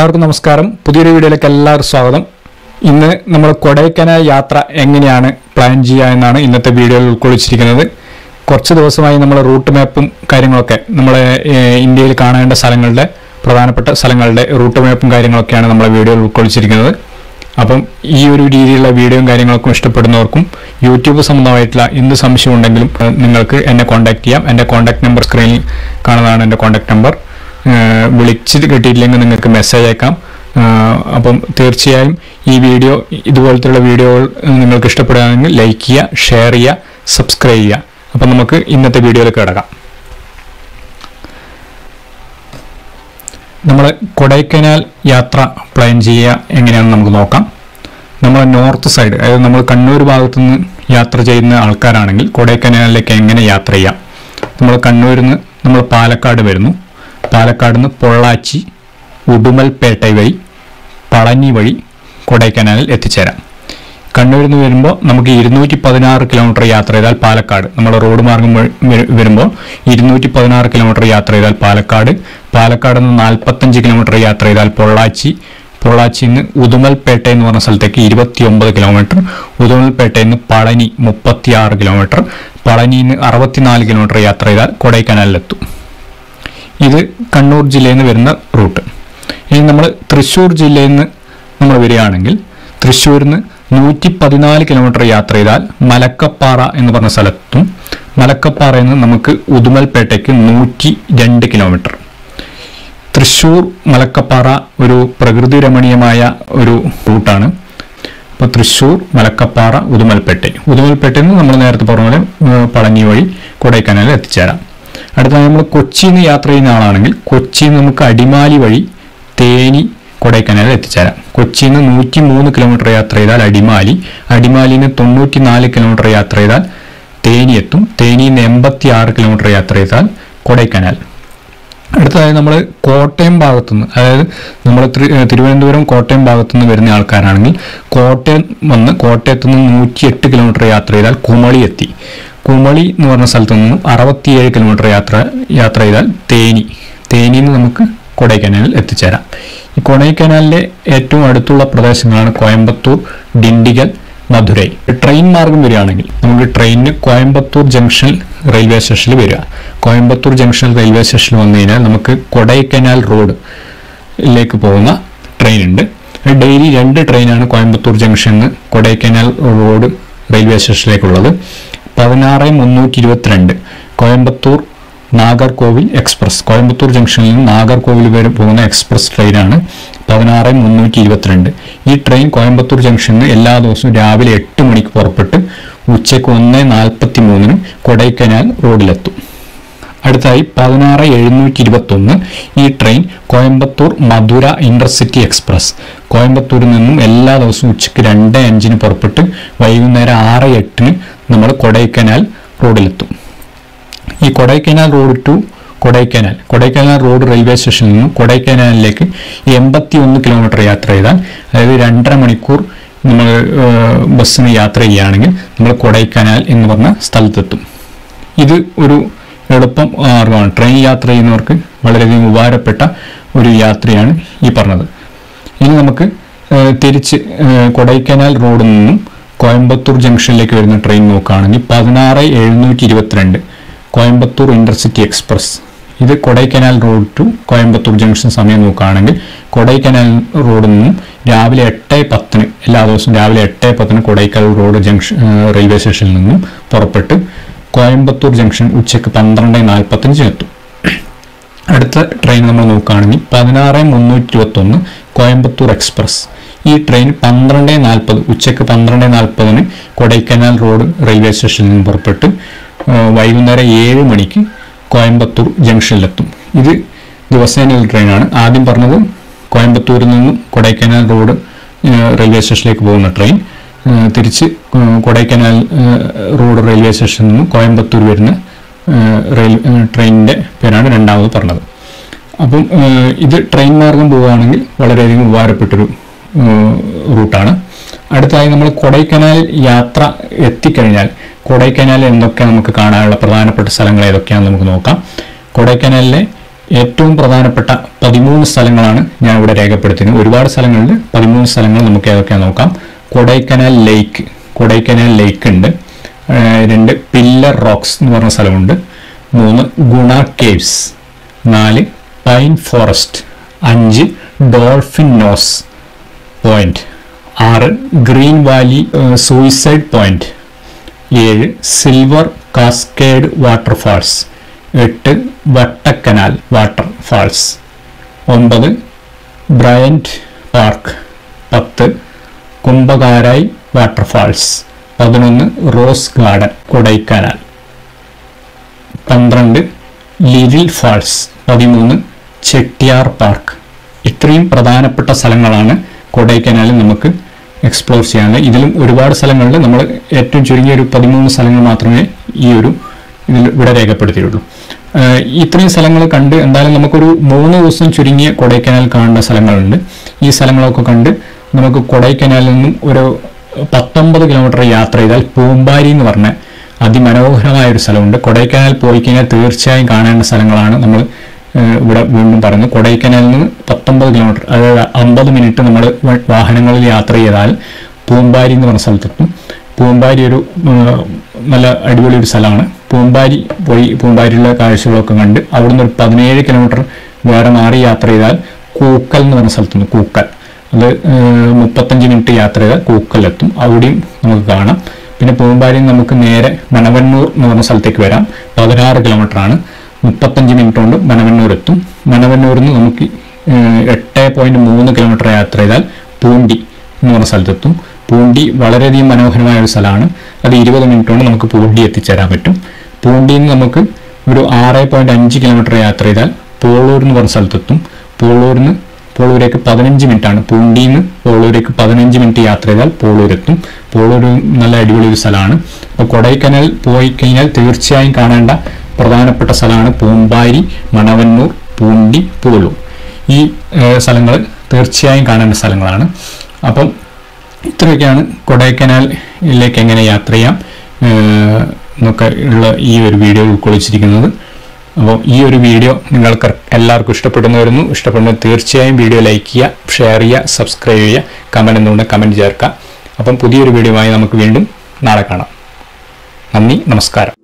എല്ലാവർക്കും നമസ്കാരം പുതിയൊരു വീഡിയോയിലേക്ക് എല്ലാവർക്കും സ്വാഗതം ഇന്ന് നമ്മൾ കൊടൈക്കനാൽ യാത്ര എങ്ങനെയാണ് പ്ലാൻ ചെയ്യുക എന്നാണ് ഇന്നത്തെ വീഡിയോയിൽ ഉൾക്കൊള്ളിച്ചിരിക്കുന്നത് കുറച്ച് ദിവസമായി നമ്മൾ റൂട്ട് മാപ്പും കാര്യങ്ങളൊക്കെ നമ്മളെ ഏഹ്, ഇന്ത്യയിൽ കാണേണ്ട സ്ഥലങ്ങളുടെ പ്രധാനപ്പെട്ട സ്ഥലങ്ങളുടെ റൂട്ട് മാപ്പും കാര്യങ്ങളൊക്കെയാണ് നമ്മളെ വീഡിയോയിൽ ഉൾക്കൊള്ളിച്ചിരിക്കുന്നത് അപ്പം ഈ ഒരു രീതിയിലുള്ള വീഡിയോയും കാര്യങ്ങളൊക്കെ ഇഷ്ടപ്പെടുന്നവർക്കും യൂട്യൂബ് സംബന്ധമായിട്ടുള്ള എന്ത് സംശയം ഉണ്ടെങ്കിലും ഏഹ്, നിങ്ങൾക്ക് എന്നെ കോൺടാക്ട് ചെയ്യാം എൻ്റെ കോൺടാക്ട് നമ്പർ സ്ക്രീനിൽ കാണുന്നതാണ് എൻ്റെ കോൺടാക്ട് നമ്പർ ഏഹ് വിളിച്ചിട്ട് കിട്ടിയില്ലെങ്കിൽ നിങ്ങൾക്ക് മെസ്സേജ് അയക്കാം ഏഹ് അപ്പം തീർച്ചയായും ഈ വീഡിയോ ഇതുപോലത്തെയുള്ള വീഡിയോകൾ നിങ്ങൾക്ക് ഇഷ്ടപ്പെടുകയാണെങ്കിൽ ലൈക്ക് ചെയ്യുക ഷെയർ ചെയ്യുക സബ്സ്ക്രൈബ് ചെയ്യുക അപ്പം നമുക്ക് ഇന്നത്തെ വീഡിയോയിലേക്ക് കിടക്കാം നമ്മൾ കൊടൈക്കനാൽ യാത്ര പ്ലാൻ ചെയ്യുക എങ്ങനെയാണെന്ന് നമുക്ക് നോക്കാം നമ്മൾ നോർത്ത് സൈഡ് അതായത് നമ്മൾ കണ്ണൂർ ഭാഗത്തു നിന്ന് യാത്ര ചെയ്യുന്ന ആൾക്കാരാണെങ്കിൽ കൊടൈക്കനാലിലേക്ക് എങ്ങനെ യാത്ര ചെയ്യാം നമ്മൾ കണ്ണൂരിൽ നിന്ന് നമ്മൾ പാലക്കാട് വരുന്നു പാലക്കാട് നിന്ന് പൊള്ളാച്ചി ഉടുമൽപേട്ട വഴി പളനി വഴി കൊടൈക്കനാലിൽ എത്തിച്ചേരാം കണ്ണൂരിൽ നിന്ന് വരുമ്പോൾ നമുക്ക് ഇരുന്നൂറ്റി പതിനാറ് കിലോമീറ്റർ യാത്ര ചെയ്താൽ പാലക്കാട് നമ്മൾ റോഡ് മാർഗം വഴി വരു- വരുമ്പോൾ ഇരുന്നൂറ്റി പതിനാറ് കിലോമീറ്റർ യാത്ര ചെയ്താൽ പാലക്കാട് പാലക്കാട് നിന്ന് നാൽപ്പത്തഞ്ച് കിലോമീറ്റർ യാത്ര ചെയ്താൽ പൊള്ളാച്ചി പൊള്ളാച്ചിയിൽ നിന്ന് ഉദുമൽപേട്ട എന്ന് പറഞ്ഞ സ്ഥലത്തേക്ക് ഇരുപത്തി ഒമ്പത് കിലോമീറ്റർ ഉദുമൽപേട്ടയിൽ നിന്ന് പളനി മുപ്പത്തിയാറ് കിലോമീറ്റർ പളനിയിൽ നിന്ന് അറുപത്തിനാല് കിലോമീറ്റർ യാത്ര ചെയ്താൽ കൊടൈക്കനാലിലെത്തും ഇത് കണ്ണൂർ ജില്ലയിൽ നിന്ന് വരുന്ന റൂട്ട് ഇനി നമ്മൾ തൃശ്ശൂർ ജില്ലയിൽ നിന്ന് നമ്മൾ വരികയാണെങ്കിൽ തൃശ്ശൂരിൽ നിന്ന് നൂറ്റി പതിനാല് കിലോമീറ്റർ യാത്ര ചെയ്താൽ മലക്കപ്പാറ എന്ന് പറഞ്ഞ സ്ഥലത്തും മലക്കപ്പാറയിൽ നിന്ന് നമുക്ക് ഉദുമൽപേട്ടയ്ക്ക് നൂറ്റി രണ്ട് കിലോമീറ്റർ തൃശ്ശൂർ മലക്കപ്പാറ ഒരു പ്രകൃതി രമണീയമായ ഒരു റൂട്ടാണ് അപ്പോൾ തൃശ്ശൂർ മലക്കപ്പാറ ഉദുമൽപേട്ട ഉദുമൽപേട്ടയിൽ നിന്ന് നമ്മൾ നേരത്തെ പറഞ്ഞ പോലെ ഏഹ്, പളനി വഴി കൊടൈക്കനാലിൽ എത്തിച്ചേരാം അടുത്തതായി നമ്മൾ കൊച്ചിയിൽ നിന്ന് യാത്ര ചെയ്യുന്ന ആളാണെങ്കിൽ കൊച്ചിയിൽ നിന്ന് നമുക്ക് അടിമാലി വഴി തേനി കൊടൈക്കനാലിൽ എത്തിച്ചേരാം കൊച്ചിയിൽ നിന്ന് നൂറ്റി മൂന്ന് കിലോമീറ്റർ യാത്ര ചെയ്താൽ അടിമാലി അടിമാലിയിൽ നിന്ന് തൊണ്ണൂറ്റി നാല് കിലോമീറ്റർ യാത്ര ചെയ്താൽ തേനി എത്തും തേനിയിൽ നിന്ന് എൺപത്തി ആറ് കിലോമീറ്റർ യാത്ര ചെയ്താൽ കൊടൈക്കനാൽ അടുത്തതായി നമ്മൾ കോട്ടയം ഭാഗത്തുനിന്ന് അതായത് നമ്മൾ തിരുവനന്തപുരം കോട്ടയം ഭാഗത്തുനിന്ന് വരുന്ന ആൾക്കാരാണെങ്കിൽ കോട്ടയം വന്ന് കോട്ടയത്ത് നിന്ന് നൂറ്റി എട്ട് കിലോമീറ്റർ യാത്ര ചെയ്താൽ കുമളി എത്തി കുമളി എന്ന് പറഞ്ഞ സ്ഥലത്ത് നിന്നും അറുപത്തിയേഴ് കിലോമീറ്റർ യാത്ര യാത്ര ചെയ്താൽ തേനി തേനിയിൽ നിന്ന് നമുക്ക് കൊടൈക്കനാലിൽ എത്തിച്ചേരാം ഈ കൊടൈക്കനാലിലെ ഏറ്റവും അടുത്തുള്ള പ്രദേശങ്ങളാണ് കോയമ്പത്തൂർ ഡിണ്ടിഗൽ മധുരൈ ട്രെയിൻ മാർഗം വരികയാണെങ്കിൽ നമുക്ക് ട്രെയിനിന് കോയമ്പത്തൂർ ജംഗ്ഷൻ റെയിൽവേ സ്റ്റേഷനിൽ വരിക കോയമ്പത്തൂർ ജംഗ്ഷൻ റെയിൽവേ സ്റ്റേഷനിൽ വന്നു കഴിഞ്ഞാൽ നമുക്ക് കൊടൈക്കനാൽ റോഡിലേക്ക് പോകുന്ന ട്രെയിൻ ഉണ്ട് ഡെയിലി രണ്ട് ട്രെയിനാണ് കോയമ്പത്തൂർ ജംഗ്ഷനിൽ നിന്ന് കൊടൈക്കനാൽ റോഡ് റെയിൽവേ സ്റ്റേഷനിലേക്കുള്ളത് പതിനാറ് മുന്നൂറ്റി ഇരുപത്തിരണ്ട് കോയമ്പത്തൂർ നാഗർകോവിൽ എക്സ്പ്രസ് കോയമ്പത്തൂർ ജംഗ്ഷനിൽ നിന്ന് നാഗർകോവിൽ വരെ പോകുന്ന എക്സ്പ്രസ് ട്രെയിനാണ് പതിനാറ് മുന്നൂറ്റി ഇരുപത്തിരണ്ട് ഈ ട്രെയിൻ കോയമ്പത്തൂർ ജംഗ്ഷനിൽ നിന്ന് എല്ലാ ദിവസവും രാവിലെ എട്ട് മണിക്ക് പുറപ്പെട്ട് ഉച്ചയ്ക്ക് ഒന്ന് നാൽപ്പത്തി മൂന്നിന് കൊടൈക്കനാൽ റോഡിലെത്തും അടുത്തായി പതിനാറ് എഴുന്നൂറ്റി ഇരുപത്തൊന്ന് ഈ train Coimbatore Madurai intercity express കോയമ്പത്തൂരിൽ നിന്നും എല്ലാ ദിവസവും ഉച്ചയ്ക്ക് രണ്ട് അഞ്ചിന് പുറപ്പെട്ട് വൈകുന്നേരം ആറ് എട്ടിന് നമ്മൾ കൊടൈക്കനാൽ റോഡിലെത്തും ഈ Kodaikanal road to Kodaikanal Kodaikanal road railway സ്റ്റേഷനിൽ നിന്നും കൊടൈക്കനാലിലേക്ക് എൺപത്തി ഒന്ന് കിലോമീറ്റർ യാത്ര ചെയ്താൽ അതായത് രണ്ടര മണിക്കൂർ നമ്മൾ ഏഹ്, ബസ്സിന് യാത്ര ചെയ്യുകയാണെങ്കിൽ നമ്മൾ കൊടൈക്കനാൽ എന്ന് പറഞ്ഞ സ്ഥലത്തെത്തും ഇത് ഒരു എളുപ്പം മാർഗമാണ് ട്രെയിൻ യാത്ര ചെയ്യുന്നവർക്ക് വളരെയധികം ഉപകാരപ്പെട്ട ഒരു യാത്രയാണ് ഈ പറഞ്ഞത് ഇനി നമുക്ക് ഏഹ്, തിരിച്ച് ഏഹ്, കൊടൈക്കനാൽ റോഡിൽ നിന്നും കോയമ്പത്തൂർ ജംഗ്ഷനിലേക്ക് വരുന്ന ട്രെയിൻ നോക്കുകയാണെങ്കിൽ പതിനാറ് എഴുന്നൂറ്റി ഇരുപത്തിരണ്ട് കോയമ്പത്തൂർ ഇന്റർസിറ്റി എക്സ്പ്രസ് ഇത് Kodaikanal road to Coimbatore junction സമയം നോക്കുകയാണെങ്കിൽ കൊടൈക്കനാൽ റോഡിൽ നിന്നും രാവിലെ എട്ട് പത്തിന് എല്ലാ ദിവസവും രാവിലെ എട്ട് പത്തിന് കൊടൈക്കനാൽ റോഡ് ജംഗ്ഷൻ ഏഹ്, റെയിൽവേ സ്റ്റേഷനിൽ നിന്നും പുറപ്പെട്ട് കോയമ്പത്തൂർ ജംഗ്ഷൻ ഉച്ചയ്ക്ക് പന്ത്രണ്ട് നാൽപ്പത്തഞ്ചിന് എത്തും അടുത്ത ട്രെയിൻ നമ്മൾ നോക്കുകയാണെങ്കിൽ പതിനാറ് മുന്നൂറ്റി ഇരുപത്തൊന്ന് കോയമ്പത്തൂർ എക്സ്പ്രസ് ഈ ട്രെയിൻ പന്ത്രണ്ട് നാൽപ്പത് ഉച്ചയ്ക്ക് പന്ത്രണ്ട് നാൽപ്പതിന് കൊടൈക്കനാൽ റോഡ് റെയിൽവേ സ്റ്റേഷനിൽ നിന്ന് പുറപ്പെട്ട് ആ, വൈകുന്നേരം ഏഴ് മണിക്ക് കോയമ്പത്തൂർ ജംഗ്ഷനിലെത്തും ഇത് ദിവസേനയുള്ള ട്രെയിനാണ് ആദ്യം പറഞ്ഞത് കോയമ്പത്തൂരിൽ നിന്നും കൊടൈക്കനാൽ റോഡ് ആ, റെയിൽവേ സ്റ്റേഷനിലേക്ക് പോകുന്ന ട്രെയിൻ ആ, തിരിച്ച് ആ, കൊടൈക്കനാൽ ആ, റോഡ് റെയിൽവേ സ്റ്റേഷനിൽ നിന്നും കോയമ്പത്തൂർ വരുന്ന ഏഹ് റെയിൽ ഏഹ് ട്രെയിനിൻ്റെ പേരാണ് രണ്ടാമത് പറഞ്ഞത് അപ്പം ഏഹ് ഇത് ട്രെയിൻ മാർഗം പോവുകയാണെങ്കിൽ വളരെയധികം ഉപകാരപ്പെട്ടൊരു ഏഹ് റൂട്ടാണ് അടുത്തതായി നമ്മൾ കൊടൈക്കനാൽ യാത്ര എത്തിക്കഴിഞ്ഞാൽ കൊടൈക്കനാലിൽ എന്തൊക്കെ നമുക്ക് കാണാനുള്ള പ്രധാനപ്പെട്ട സ്ഥലങ്ങൾ ഏതൊക്കെയാണെന്ന് നമുക്ക് നോക്കാം കൊടൈക്കനാലിലെ ഏറ്റവും പ്രധാനപ്പെട്ട പതിമൂന്ന് സ്ഥലങ്ങളാണ് ഞാൻ ഇവിടെ രേഖപ്പെടുത്തുന്നത് ഒരുപാട് സ്ഥലങ്ങളിൽ പതിമൂന്ന് സ്ഥലങ്ങൾ നമുക്ക് ഏതൊക്കെയാണെന്ന് നോക്കാം കൊടൈക്കനാൽ ലേക്ക് കൊടൈക്കനാൽ ലേക്ക് ഉണ്ട് ഏഹ് രണ്ട് പില്ലർ റോക്സ് എന്ന് പറഞ്ഞ സ്ഥലമുണ്ട് മൂന്ന് ഗുണ കേവ്സ് നാല് പൈൻ ഫോറസ്റ്റ് അഞ്ച് ഡോൾഫിൻ നോസ് പോയിന്റ് ആറ് ഗ്രീൻ വാലി സൂയിസൈഡ് പോയിന്റ് ഏഴ് സിൽവർ കാസ്കേഡ് വാട്ടർഫാൾസ് എട്ട് വട്ടക്കനാൽ വാട്ടർഫാൾസ് ഒമ്പത് ബ്രയൻറ്റ് പാർക്ക് പത്ത് കുംഭകാരായി വാട്ടർഫാൾസ് പതിനൊന്ന് റോസ് ഗാർഡൻ കൊടൈക്കനാൽ പന്ത്രണ്ട് ലിരിൽ ഫാൾസ് പതിമൂന്ന് ചെട്ടിയാർ പാർക്ക് ഇത്രയും പ്രധാനപ്പെട്ട സ്ഥലങ്ങളാണ് കൊടൈക്കനാലിൽ നമുക്ക് എക്സ്പ്ലോർ ചെയ്യാനുള്ളത് ഇതിലും ഒരുപാട് സ്ഥലങ്ങളിൽ നമ്മൾ ഏറ്റവും ചുരുങ്ങിയ ഒരു പതിമൂന്ന് സ്ഥലങ്ങൾ മാത്രമേ ഈ ഒരു ഇതിൽ ഇവിടെ രേഖപ്പെടുത്തിയിട്ടുള്ളൂ ആഹ് ഇത്രയും സ്ഥലങ്ങൾ കണ്ട് എന്തായാലും നമുക്കൊരു മൂന്ന് ദിവസം ചുരുങ്ങിയ കൊടൈക്കനാൽ കാണേണ്ട സ്ഥലങ്ങളുണ്ട് ഈ സ്ഥലങ്ങളൊക്കെ കണ്ട് നമുക്ക് കൊടൈക്കനാലിൽ നിന്നും ഒരു പത്തൊമ്പത് കിലോമീറ്റർ യാത്ര ചെയ്താൽ പൂമ്പാരി എന്ന് പറഞ്ഞ അതിമനോഹരമായ ഒരു സ്ഥലമുണ്ട് കൊടൈക്കനാൽ പോയി കഴിഞ്ഞാൽ തീർച്ചയായും കാണേണ്ട സ്ഥലങ്ങളാണ് നമ്മൾ ഏഹ് ഇവിടെ വീണ്ടും പറയുന്നത് കൊടൈക്കനാലിൽ നിന്ന് പത്തൊമ്പത് കിലോമീറ്റർ അതായത് അമ്പത് മിനിറ്റ് നമ്മൾ വാഹനങ്ങളിൽ യാത്ര ചെയ്താൽ പൂമ്പാരി എന്ന് പറഞ്ഞ സ്ഥലത്തെത്തും പൂമ്പാരി ഒരു ഏഹ്, നല്ല അടിപൊളി ഒരു സ്ഥലമാണ് പൂമ്പാരി പോയി പൂമ്പാരിയിലുള്ള കാഴ്ചകളൊക്കെ കണ്ട് അവിടുന്ന് ഒരു പതിനേഴ് കിലോമീറ്റർ വേറെ മാറി യാത്ര ചെയ്താൽ കൂക്കൽ എന്ന് പറഞ്ഞ സ്ഥലത്തുണ്ട് കൂക്കൽ അത് ഏഹ്, മുപ്പത്തഞ്ച് മിനിറ്റ് യാത്ര ചെയ്താൽ കൂക്കലെത്തും അവിടെയും നമുക്ക് കാണാം പിന്നെ പൂമ്പാരിയിൽ നിന്ന് നമുക്ക് നേരെ മണവന്നൂർ എന്ന് പറഞ്ഞ സ്ഥലത്തേക്ക് വരാം പതിനാറ് കിലോമീറ്റർ ആണ് മുപ്പത്തഞ്ച് മിനിറ്റ് കൊണ്ട് മണവന്നൂർ എത്തും മണവന്നൂരിൽ നിന്ന് നമുക്ക് ഏഹ്, എട്ട് പോയിന്റ് മൂന്ന് കിലോമീറ്റർ യാത്ര ചെയ്താൽ പൂണ്ടി എന്ന് പറഞ്ഞ സ്ഥലത്തെത്തും പൂണ്ടി വളരെയധികം മനോഹരമായ ഒരു സ്ഥലമാണ് അത് ഇരുപത് മിനിറ്റ് കൊണ്ട് നമുക്ക് പൂണ്ടി എത്തിച്ചേരാൻ പറ്റും പൂണ്ടിയിൽ നിന്ന് നമുക്ക് ഒരു ആറ് പോയിന്റ് അഞ്ച് കിലോമീറ്റർ യാത്ര ചെയ്താൽ പോളൂർ എന്ന് പറഞ്ഞ സ്ഥലത്തെത്തും പോളൂരിൽ നിന്ന് പോളൂരേക്ക് പതിനഞ്ച് മിനിറ്റ് ആണ് പൂണ്ടിയിൽ നിന്ന് പോളൂരേക്ക് പതിനഞ്ച് മിനിറ്റ് യാത്ര ചെയ്താൽ പോളൂർ എത്തും പോളൂർ ഒരു നല്ല അടിപൊളി ഒരു സ്ഥലമാണ് അപ്പോൾ കൊടൈക്കനാൽ പോയി കഴിഞ്ഞാൽ തീർച്ചയായും കാണേണ്ട പ്രധാനപ്പെട്ട സ്ഥലമാണ് പൂമ്പാരി മണവന്നൂർ പൂണ്ടി പോളൂർ ഈ സ്ഥലങ്ങൾ തീർച്ചയായും കാണേണ്ട സ്ഥലങ്ങളാണ് അപ്പം ഇത്രയൊക്കെയാണ് കൊടൈക്കനാലിലേക്ക് എങ്ങനെ യാത്ര ചെയ്യാം ഏഹ് എന്നൊക്കെ ഉള്ള ഈ ഒരു വീഡിയോ ഉൾക്കൊള്ളിച്ചിരിക്കുന്നത് അപ്പോൾ ഈ ഒരു വീഡിയോ നിങ്ങൾക്ക് എല്ലാവർക്കും ഇഷ്ടപ്പെടുന്നു വരുന്നു ഇഷ്ടപ്പെടുന്നത് തീർച്ചയായും വീഡിയോ ലൈക്ക് ചെയ്യുക ഷെയർ ചെയ്യുക സബ്സ്ക്രൈബ് ചെയ്യുക കമൻറ്റ് എന്നുകൊണ്ട് കമൻറ്റ് ചേർക്കുക അപ്പം പുതിയൊരു വീഡിയോയുമായി നമുക്ക് വീണ്ടും നാളെ കാണാം നന്ദി നമസ്കാരം